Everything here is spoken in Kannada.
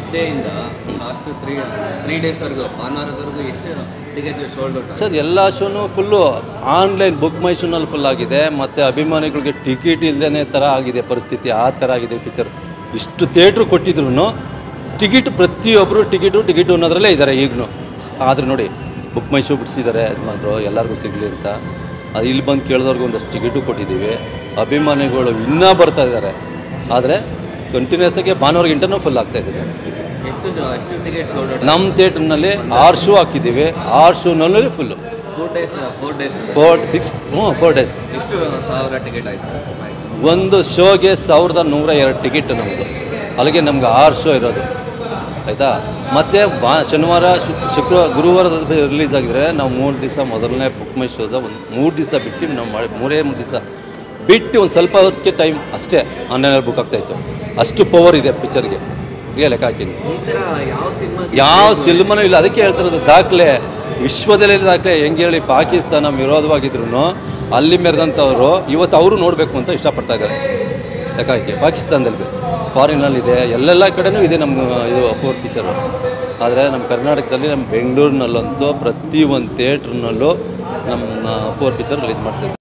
ಡೇಯಿಂದ ಲಾಸ್ಟ್ ತ್ರೀ ತ್ರೀ ಡೇಸ್ವರೆಗೂ ಭಾನುವಾರದವರೆಗೂ ಎಷ್ಟು ಟಿಕೆಟ್ ಸೋಲ್ಡ್ ಔಟ್ ಸರ್ ಎಲ್ಲ ಶೋನು ಫುಲ್ಲು ಆನ್ಲೈನ್ ಬುಕ್ ಮೈ ಶೋನಲ್ಲಿ ಫುಲ್ ಆಗಿದೆ ಮತ್ತು ಅಭಿಮಾನಿಗಳಿಗೆ ಟಿಕೆಟ್ ಇಲ್ಲದೇ ಥರ ಆಗಿದೆ ಪರಿಸ್ಥಿತಿ ಆ ಥರ ಆಗಿದೆ ಪಿಕ್ಚರ್ ಇಷ್ಟು ಥಿಯೇಟ್ರು ಕೊಟ್ಟಿದ್ರು ಟಿಕೆಟ್ ಪ್ರತಿಯೊಬ್ಬರು ಟಿಕೆಟು ಟಿಕೆಟು ಅನ್ನೋದ್ರಲ್ಲೇ ಇದ್ದಾರೆ ಈಗಲೂ ಆದರೆ ನೋಡಿ ಬುಕ್ ಮೈ ಶೋ ಬಿಡಿಸಿದ್ದಾರೆ ಯಜಮಾನ್ರು ಎಲ್ಲರಿಗೂ ಸಿಗಲಿ ಅಂತ ಅದು ಇಲ್ಲಿ ಬಂದು ಕೇಳಿದವ್ರಿಗೆ ಒಂದಷ್ಟು ಟಿಕೆಟು ಕೊಟ್ಟಿದ್ದೀವಿ ಅಭಿಮಾನಿಗಳು ಇನ್ನೂ ಬರ್ತಾ ಇದ್ದಾರೆ ಆದರೆ ಕಂಟಿನ್ಯೂಸ್ ಆಗಿ ಭಾನುವಾರ ಗಂಟೆನೂ ಫುಲ್ ಆಗ್ತಾ ಇದೆ ಸರ್ ಎಷ್ಟು ಜ- ಎಷ್ಟು ಟಿಕೆಟ್ ಸೋಲ್ಡ್ ಔಟ್ ನಮ್ಮ ಥಿಯೇಟ್ರ್ನಲ್ಲಿ ಆರು ಶೋ ಹಾಕಿದ್ದೀವಿ ಆರು ಶೋನಲ್ಲಿ full four days four days four six ಹ್ಞೂ ಫೋರ್ ಡೇಸ್ ಎಷ್ಟು ಸಾವಿರ ಟಿಕೆಟ್ ಆಯ್ತು ಸರ್ ಆಯ್ತು ಒಂದು ಶೋಗೆ ಸಾವಿರದ ನೂರ ಎರಡು ಟಿಕೆಟ್ ನಮ್ಮದು ಅಲ್ಲಿಗೆ ನಮ್ಗೆ ಆರು ಶೋ ಇರೋದು ಆಯಿತಾ ಮತ್ತು ಬಾ ಶನಿವಾರ ಶು ಶುಕ್ರವಾರ ಗುರುವಾರದ ರಿಲೀಸ್ ಆಗಿದ್ರೆ ನಾವು ಮೂರು ದಿವಸ ಮೊದಲನೇ ಬುಕ್ ಮೈ ಶೋದ ಒಂದು ಮೂರು ದಿವಸ ಬಿಟ್ಟು ನಾವು ಮಾಡಿ ಮೂರೇ ಮೂರು ದಿವಸ ಬಿಟ್ಟು ಒಂದು ಸ್ವಲ್ಪ ಹೊತ್ತಿಗೆ ಟೈಮ್ ಅಷ್ಟೇ ಆನ್ಲೈನಲ್ಲಿ ಬುಕ್ ಆಗ್ತಾಯಿತ್ತು ಅಷ್ಟು ಪವರ್ ಇದೆ ಪಿಕ್ಚರ್ಗೆ ರಿಯಲ್ ಲೆಕ್ಕ ಹಾಕಿನಿ ಈ ಥರ ಯಾವ ಸಿನಿಮಾ ಯಾವ ಸಿನಿಮಾನೂ ಇಲ್ಲ ಅದಕ್ಕೆ ಹೇಳ್ತಿರೋದು ದಾಖಲೆ ವಿಶ್ವದಲ್ಲೇ ದಾಖಲೆ ಹೆಂಗೆ ಹೇಳಿ ಪಾಕಿಸ್ತಾನ ವಿರೋಧವಾಗಿದ್ರು ಅಲ್ಲಿ ಮೆರೆದಂಥವ್ರು ಇವತ್ತು ಅವರು ನೋಡಬೇಕು ಅಂತ ಇಷ್ಟಪಡ್ತಾ ಇದ್ದಾರೆ ಯಾಕೆ ಪಾಕಿಸ್ತಾನದಲ್ಲಿ ಫಾರಿನಲ್ಲಿದೆ ಎಲ್ಲೆಲ್ಲ ಕಡೆನೂ ಇದೆ ನಮ್ಮ ಇದು ಅಪೂರ್ ಪಿಕ್ಚರು ಆದರೆ ನಮ್ಮ ಕರ್ನಾಟಕದಲ್ಲಿ ನಮ್ಮ ಬೆಂಗಳೂರಿನಲ್ಲಂತೂ ಪ್ರತಿಯೊಂದು ಥಿಯೇಟ್ರ್ನಲ್ಲೂ ನಮ್ಮ ಅಪೂರ್ ಪಿಕ್ಚರ್ ರಿಲೀಸ್ ಮಾಡ್ತೀವಿ